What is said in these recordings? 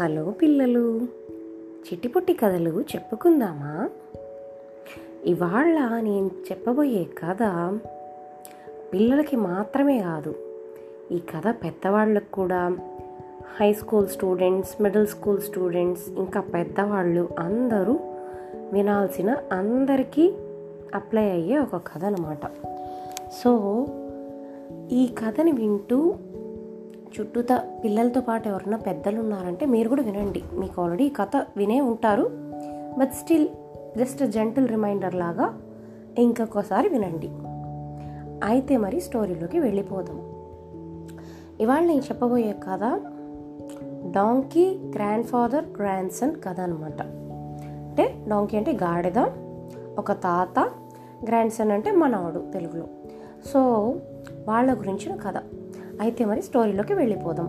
hello పిల్లలు చిట్టిపొట్టి కథలు చెప్పుకుందామా ఇవాళ నేను చెప్పబోయే కథ పిల్లలకి మాత్రమే కాదు ఈ కథ పెద్దవాళ్ళకు కూడా high school students middle school students ఇంకా పెద్దవాళ్ళు అందరూ వినాల్సిన అందరికీ అప్లై అయ్యే ఒక కథ అనమాట సో ఈ కథని వింటూ చుట్టూత పిల్లలతో పాటు ఎవరన్నా పెద్దలు ఉన్నారంటే మీరు కూడా వినండి మీకు ఆల్రెడీ ఈ కథ వినే ఉంటారు but still just gentle reminder లాగా ఇంకొకసారి వినండి అయితే మరి స్టోరీలోకి వెళ్ళిపోదాం ఇవాళ నేను చెప్పబోయే కథ donkey grandfather grandson కథ అనమాట అంటే డాంకీ అంటే గాడిద ఒక తాత గ్రాండ్ సన్ అంటే మనవడు తెలుగులో సో వాళ్ళ గురించిన కథ అయితే మరి స్టోరీలోకి వెళ్ళిపోదాం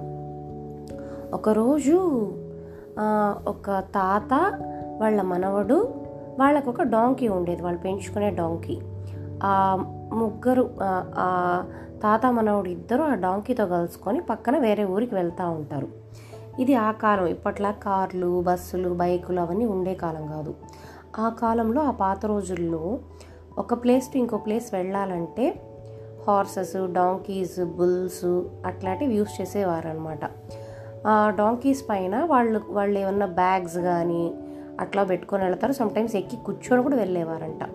ఒకరోజు ఆ, ఒక తాత వాళ్ళ మనవడు వాళ్ళకు ఒక డాంకీ ఉండేది వాళ్ళు పెంచుకునే డాంకీ ఆ ముగ్గురు ఆ, ఆ తాత మనవడు ఇద్దరు ఆ డాంకీతో కలుసుకొని పక్కన వేరే ఊరికి వెళ్తూ ఉంటారు ఇది ఆ కాలం ఇప్పట్లా కార్లు బస్సులు బైకులు అవన్నీ ఉండే కాలం కాదు ఆ కాలంలో ఆ పాత రోజుల్లో ఒక ప్లేస్ టు ఇంకో ప్లేస్ వెళ్ళాలంటే హార్సెస్ డాంకీస్ బుల్స్ అట్లాంటివి యూస్ చేసేవారు అనమాట ఆ డాంకీస్ పైన వాళ్ళు వాళ్ళు ఏమన్నా బ్యాగ్స్ కానీ అట్లా పెట్టుకొని వెళ్తారు సమ్టైమ్స్ ఎక్కి కూర్చొని కూడా వెళ్ళేవారంట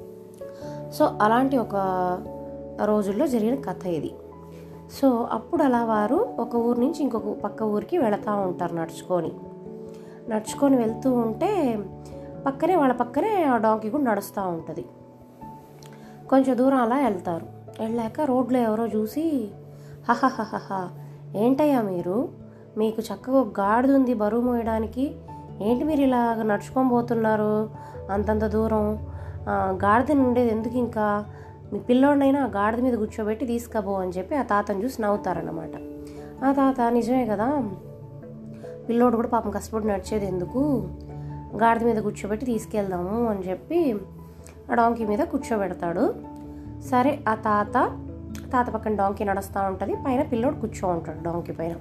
సో అలాంటి ఒక రోజుల్లో జరిగిన కథ ఇది సో అప్పుడు అలా వారు ఒక ఊరు నుంచి ఇంకొక పక్క ఊరికి వెళతా ఉంటారు నడుచుకొని నడుచుకొని వెళ్తూ ఉంటే పక్కనే వాళ్ళ పక్కనే ఆ డాంకీ కూడా నడుస్తూ ఉంటుంది కొంచెం దూరం అలా వెళ్తారు వెళ్ళాక రోడ్లో ఎవరో చూసి హహహహహ ఏంటయ్యా మీరు మీకు చక్కగా ఒక గాడిద ఉంది బరువు మోయడానికి ఏంటి మీరు ఇలా నడుచుకొని పోతున్నారు అంతంత దూరం ఆ, గాడిద ఉండేది ఎందుకు ఇంకా మీ పిల్లోడినైనా ఆ గాడిద మీద కూర్చోబెట్టి తీసుకుపో అని చెప్పి ఆ తాతను చూసి నవ్వుతారన్నమాట ఆ తాత నిజమే కదా పిల్లోడు కూడా పాపం కష్టపడి నడిచేది ఎందుకు గాడిద మీద కూర్చోబెట్టి తీసుకెళ్దాము అని చెప్పి ఆ డాంకీ మీద కూర్చోబెడతాడు సరే ఆ తాత తాత పక్కన డాంకీ నడుస్తూ ఉంటుంది పైన పిల్లోడు కూర్చో ఉంటాడు డాంకీ పైన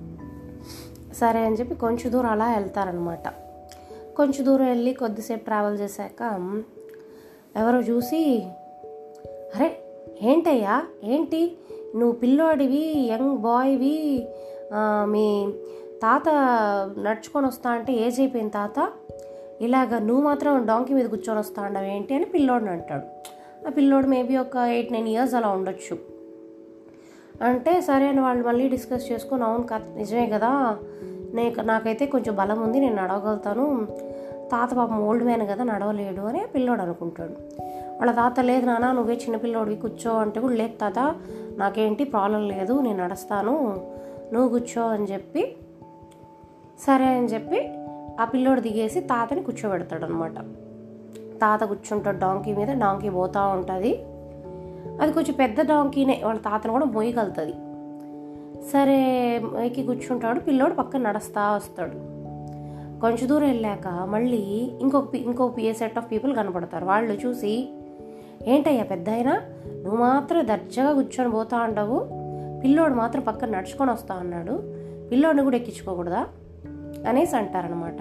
సరే అని చెప్పి కొంచెం దూరం అలా వెళ్తారనమాట కొంచెం దూరం వెళ్ళి కొద్దిసేపు ట్రావెల్ చేశాక ఎవరో చూసి అరే ఏంటయ్యా ఏంటి నువ్వు పిల్లోడివి యంగ్ బాయ్వి ఆ, మీ తాత నడుచుకొని వస్తా అంటే ఏజ్ అయిపోయింది తాత ఇలాగ నువ్వు మాత్రం డాంకీ మీద కూర్చొని వస్తా ఉండవు ఏంటి అని పిల్లోడిని అంటాడు ఆ పిల్లోడు మేబీ ఒక ఎయిట్ నైన్ ఇయర్స్ అలా ఉండొచ్చు అంటే సరే అని వాళ్ళు మళ్ళీ డిస్కస్ చేసుకుని అవును కథ నిజమే కదా నే నాకైతే కొంచెం బలం ఉంది నేను నడవగలుగుతాను తాత పాపం ఓల్డ్ మ్యాన్ కదా నడవలేడు అని ఆ పిల్లోడు అనుకుంటాడు వాళ్ళ తాత లేదు నాన్న నువ్వే చిన్నపిల్లోడివి కూర్చో అంటే కూడా లేదు తాత నాకేంటి ప్రాబ్లం లేదు నేను నడుస్తాను నువ్వు కూర్చో అని చెప్పి సరే అని చెప్పి ఆ పిల్లోడు దిగేసి తాతని కూర్చోబెడతాడు అనమాట తాత కూర్చుంటాడు డాంకీ మీద డాంకీ పోతూ ఉంటుంది అది కొంచెం పెద్ద డాంకీనే వాళ్ళ తాతను కూడా మోయగలుగుతుంది సరే ఎక్కి కూర్చుంటాడు పిల్లోడు పక్కన నడుస్తా వస్తాడు కొంచెం దూరం వెళ్ళాక మళ్ళీ ఇంకొక పి- ఇంకొక పిఏ సెట్ ఆఫ్ పీపుల్ కనపడతారు వాళ్ళు చూసి ఏంటయ్యా పెద్ద అయినా నువ్వు మాత్రం దర్జాగా కూర్చొని పోతా ఉండవు పిల్లోడు మాత్రం పక్కన నడుచుకొని వస్తా అన్నాడు పిల్లోడిని కూడా ఎక్కించుకోకూడదా అనేసి అంటారనమాట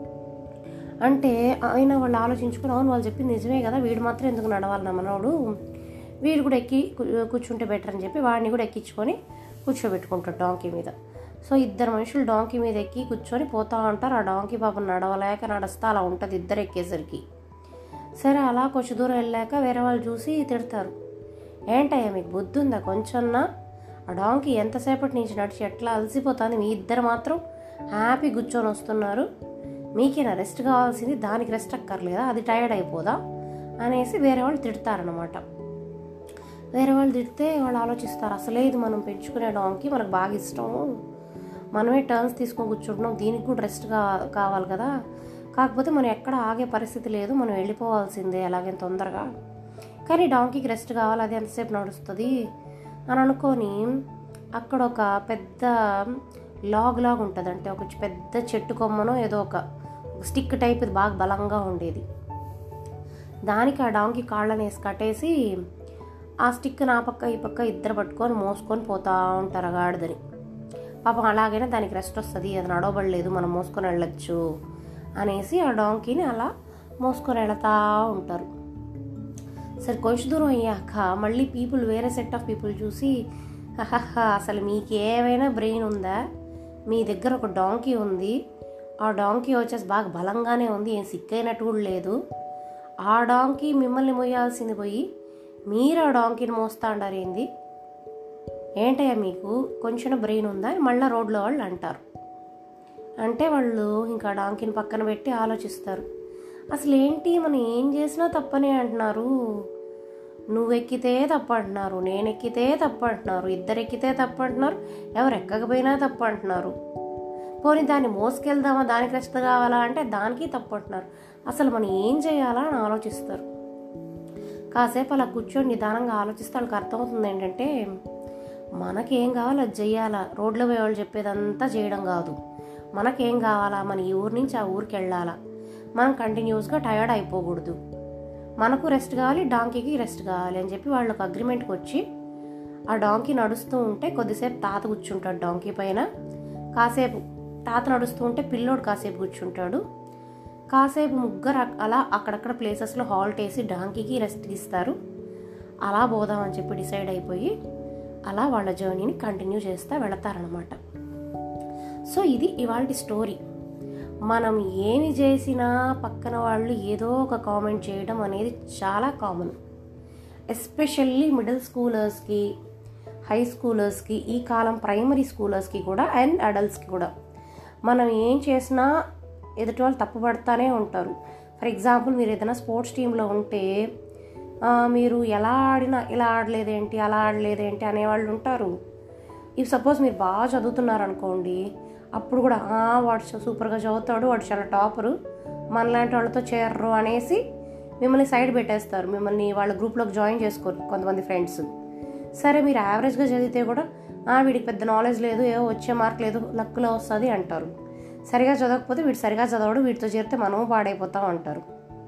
అంటే ఆయన వాళ్ళు ఆలోచించుకుని అవును వాళ్ళు చెప్పింది నిజమే కదా వీడు మాత్రం ఎందుకు నడవాలి నా మనోడు వీడు కూడా ఎక్కి కూ- కూర్చుంటే బెటర్ అని చెప్పి వాడిని కూడా ఎక్కించుకొని కూర్చోబెట్టుకుంటాడు డాంకీ మీద సో ఇద్దరు మనుషులు డాంకీ మీద ఎక్కి కూర్చొని పోతా ఉంటారు ఆ డాంకీ పాపం నడవలేక నడుస్తా అలా ఉంటుంది ఇద్దరు ఎక్కేసరికి సరే అలా కొంచెం దూరం వెళ్ళాక వేరే వాళ్ళు చూసి తిడతారు ఏంటయ్యా మీకు బుద్ధి ఉందా కొంచెన్నా ఆ డాంకీ ఎంతసేపటి నుంచి నడిచి ఎట్లా అలసిపోతుంది మీ ఇద్దరు మాత్రం హ్యాపీ కూర్చొని వస్తున్నారు మీకేనా రెస్ట్ కావాల్సింది దానికి రెస్ట్ అక్కర్లేదా అది టైర్డ్ అయిపోదా అనేసి వేరే వాళ్ళు తిడతారనమాట వేరే వాళ్ళు తిడితే వాళ్ళు ఆలోచిస్తారు అసలే ఇది మనం పెంచుకునే డాంకి మనకు బాగా ఇష్టం మనమే టర్న్స్ తీసుకొని కూర్చుంటున్నాం దీనికి కూడా రెస్ట్ కా కావాలి కదా కాకపోతే మనం ఎక్కడ ఆగే పరిస్థితి లేదు మనం వెళ్ళిపోవాల్సిందే అలాగే తొందరగా కానీ డాంకీకి రెస్ట్ కావాలి అది ఎంతసేపు నడుస్తుంది అని అనుకొని అక్కడ ఒక పెద్ద లాగ్ లాగ్ ఉంటుంది అంటే ఒక పెద్ద చెట్టు కొమ్మనో ఏదో ఒక స్టిక్ టైప్ ఇది బాగా బలంగా ఉండేది దానికి ఆ డాంకి కాళ్ళని వేసి కట్టేసి ఆ స్టిక్ నా పక్క ఈ పక్క ఇద్దరు పట్టుకొని మోసుకొని పోతా ఉంటారు ఆ గాడిదని పాపం అలాగైనా దానికి రెస్ట్ వస్తుంది అది నడవబడలేదు మనం మోసుకొని వెళ్ళొచ్చు అనేసి ఆ డాంకీని అలా మోసుకొని వెళతా ఉంటారు సరే కొంచెం దూరం అయ్యాక మళ్ళీ పీపుల్ వేరే సెట్ ఆఫ్ పీపుల్ చూసి "హహహ, అసలు మీకు ఏమైనా బ్రెయిన్ ఉందా మీ దగ్గర ఒక డాంకీ ఉంది ఆ డాంకీ వచ్చేసి బాగా బలంగానే ఉంది ఏం సిక్కైనట్టు కూడా లేదు ఆ డాంకీ మిమ్మల్ని మోయాల్సింది పోయి మీరు ఆ డాంకీని మోస్తా అంటారు ఏంది ఏంటయ్యా మీకు కొంచెం బ్రెయిన్ ఉందా అని మళ్ళీ రోడ్లో వాళ్ళు అంటారు అంటే వాళ్ళు ఇంకా డాంకిని పక్కన పెట్టి ఆలోచిస్తారు అసలు ఏంటి మనం ఏం చేసినా తప్పనే అంటున్నారు నువ్వు ఎక్కితే తప్పు అంటున్నారు నేను ఎక్కితే తప్పు అంటున్నారు ఇద్దరు ఎక్కితే తప్పు అంటున్నారు ఎవరు ఎక్కకపోయినా తప్పు అంటున్నారు పోనీ దాన్ని మోసుకెళ్దామా దానికి రెస్ట్ కావాలా అంటే దానికి తప్పు అంటున్నారు అసలు మనం ఏం చేయాలా అని ఆలోచిస్తారు కాసేపు అలా కూర్చొని నిదానంగా ఆలోచిస్తే వాళ్ళకి అర్థమవుతుంది ఏంటంటే మనకేం కావాలో అది చెయ్యాలా రోడ్లో పోయే వాళ్ళు చెప్పేదంతా చేయడం కాదు మనకేం కావాలా మన ఈ ఊరు నుంచి ఆ ఊరికి వెళ్ళాలా మనం కంటిన్యూస్గా టయర్డ్ అయిపోకూడదు మనకు రెస్ట్ కావాలి డాంకీకి రెస్ట్ కావాలి అని చెప్పి వాళ్ళు ఒక అగ్రిమెంట్కి వచ్చి ఆ డాంకీ నడుస్తూ ఉంటే కొద్దిసేపు తాత కూర్చుంటాడు డాంకీ పైన కాసేపు తాత నడుస్తూ ఉంటే పిల్లోడు కాసేపు కూర్చుంటాడు కాసేపు ముగ్గురు అక్- అలా అక్కడక్కడ ప్లేసెస్లో హాల్ట్ వేసి డాంకీకి రెస్ట్ ఇస్తారు అలా పోదామని చెప్పి డిసైడ్ అయిపోయి అలా వాళ్ళ జర్నీని కంటిన్యూ చేస్తూ వెళతారనమాట సో ఇది ఇవాళ స్టోరీ మనం ఏమి చేసినా పక్కన వాళ్ళు ఏదో ఒక కామెంట్ చేయడం అనేది చాలా కామన్ ఎస్పెషల్లీ మిడిల్ స్కూలర్స్కి హై స్కూలర్స్కి ఈ కాలం ప్రైమరీ స్కూలర్స్కి కూడా అండ్ అడల్ట్స్కి కూడా మనం ఏం చేసినా ఎదుటి వాళ్ళు తప్పుపడతానే ఉంటారు ఫర్ ఎగ్జాంపుల్ మీరు ఏదైనా స్పోర్ట్స్ టీంలో ఉంటే ఆ, మీరు ఎలా ఆడినా ఇలా ఆడలేదేంటి అలా ఆడలేదేంటి అనేవాళ్ళు ఉంటారు ఇఫ్ సపోజ్ మీరు బాగా చదువుతున్నారు అనుకోండి అప్పుడు కూడా "ఆ, వాడు చ- సూపర్గా చదువుతాడు వాడు చాలా టాపరు మనలాంటి వాళ్ళతో చేరరు అనేసి మిమ్మల్ని సైడ్ పెట్టేస్తారు మిమ్మల్ని వాళ్ళ గ్రూప్లోకి జాయిన్ చేసుకోరు కొంతమంది ఫ్రెండ్స్ సరే మీరు యావరేజ్గా చదివితే కూడా "ఆ, వీడికి పెద్ద నాలెడ్జ్ లేదు ఏవో వచ్చే మార్క్ లేదు లక్కులో వస్తుంది అంటారు సరిగా చదవకపోతే వీడు సరిగా చదవడు వీటితో చేరితే మనము పాడైపోతాం అంటారు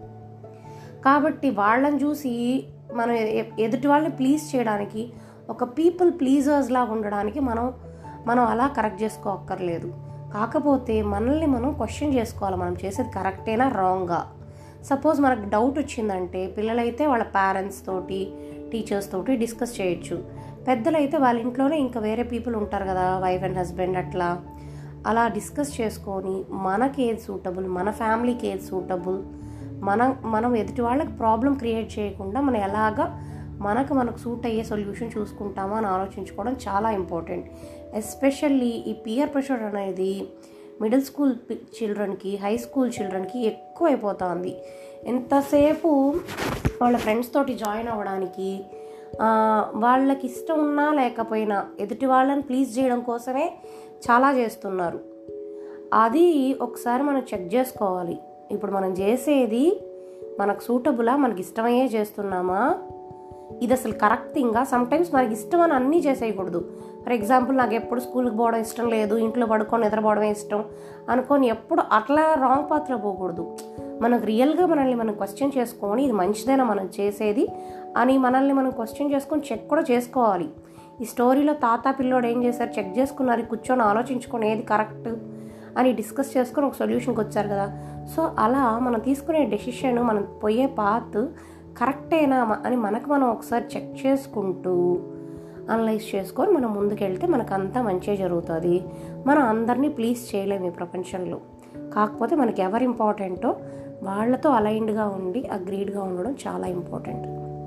కాబట్టి వాళ్ళని చూసి మనం ఎ- ఎదుటి వాళ్ళని ప్లీజ్ చేయడానికి ఒక పీపుల్ ప్లీజర్స్ లాగా ఉండడానికి మనం మనం అలా కరెక్ట్ చేసుకోక్కర్లేదు కాకపోతే మనల్ని మనం క్వశ్చన్ చేసుకోవాలి మనం చేసేది కరెక్టేనా రాంగా సపోజ్ మనకు డౌట్ వచ్చిందంటే పిల్లలైతే వాళ్ళ పేరెంట్స్ తోటి టీచర్స్ తోటి డిస్కస్ చేయొచ్చు పెద్దలైతే వాళ్ళ ఇంట్లోనే ఇంకా వేరే పీపుల్ ఉంటారు కదా వైఫ్ అండ్ హస్బెండ్ అట్లా అలా డిస్కస్ చేసుకొని మనకి ఏది సూటబుల్ మన ఫ్యామిలీకి ఏది సూటబుల్ మనం మనం ఎదుటి వాళ్ళకి ప్రాబ్లం క్రియేట్ చేయకుండా మనం ఎలాగా మనకు మనకు సూట్ అయ్యే సొల్యూషన్ చూసుకుంటామా అని ఆలోచించుకోవడం చాలా ఇంపార్టెంట్ ఎస్పెషల్లీ ఈ పియర్ ప్రెషర్ అనేది మిడిల్ స్కూల్ చిల్డ్రన్కి హై స్కూల్ చిల్డ్రన్కి ఎక్కువ అయిపోతుంది ఎంతసేపు వాళ్ళ ఫ్రెండ్స్ తోటి జాయిన్ అవ్వడానికి ఆ, వాళ్ళకి ఇష్టం ఉన్నా లేకపోయినా ఎదుటి వాళ్ళని ప్లీజ్ చేయడం కోసమే చాలా చేస్తున్నారు అది ఒకసారి మనం చెక్ చేసుకోవాలి ఇప్పుడు మనం చేసేది మనకు సూటబులా మనకి ఇష్టమయ్యే చేస్తున్నామా ఇది అసలు కరెక్ట్ థింగా సమ్టైమ్స్ మనకి ఇష్టం అని అన్నీ చేసేయకూడదు ఫర్ ఎగ్జాంపుల్ నాకు ఎప్పుడు స్కూల్కి పోవడం ఇష్టం లేదు ఇంట్లో పడుకొని నిద్రపోవడమే ఇష్టం అనుకొని ఎప్పుడు అట్లా రాంగ్ పాత్రలో పోకూడదు మనకు రియల్గా మనల్ని మనం క్వశ్చన్ చేసుకొని ఇది మంచిదేనా మనం చేసేది అని మనల్ని మనం క్వశ్చన్ చేసుకొని చెక్ కూడా చేసుకోవాలి ఈ స్టోరీలో తాత పిల్లోడు ఏం చేశారు చెక్ చేసుకున్నారు కూర్చొని ఆలోచించుకొని ఏది కరెక్ట్ అని డిస్కస్ చేసుకొని ఒక సొల్యూషన్కి వచ్చారు కదా సో అలా మనం తీసుకునే డెసిషన్ మనం పోయే పాత్ కరెక్టేనా మ- అని మనకు మనం ఒకసారి చెక్ చేసుకుంటూ అనలైజ్ చేసుకొని మనం ముందుకెళ్తే మనకు అంతా మంచిగా జరుగుతుంది మనం అందరినీ ప్లీజ్ చేయలేము ఈ ప్రపంచంలో కాకపోతే మనకి ఎవరు ఇంపార్టెంటో వాళ్ళతో అలైన్డ్గా ఉండి అగ్రీడ్గా ఉండడం చాలా ఇంపార్టెంట్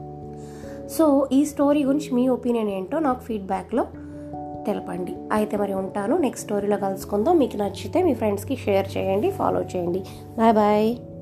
సో ఈ స్టోరీ గురించి మీ ఒపీనియన్ ఏంటో నాకు ఫీడ్బ్యాక్లో తెలపండి అయితే మరి ఉంటాను నెక్స్ట్ స్టోరీలో కలుసుకుందాం మీకు నచ్చితే మీ ఫ్రెండ్స్కి షేర్ చేయండి ఫాలో చేయండి బాయ్ బాయ్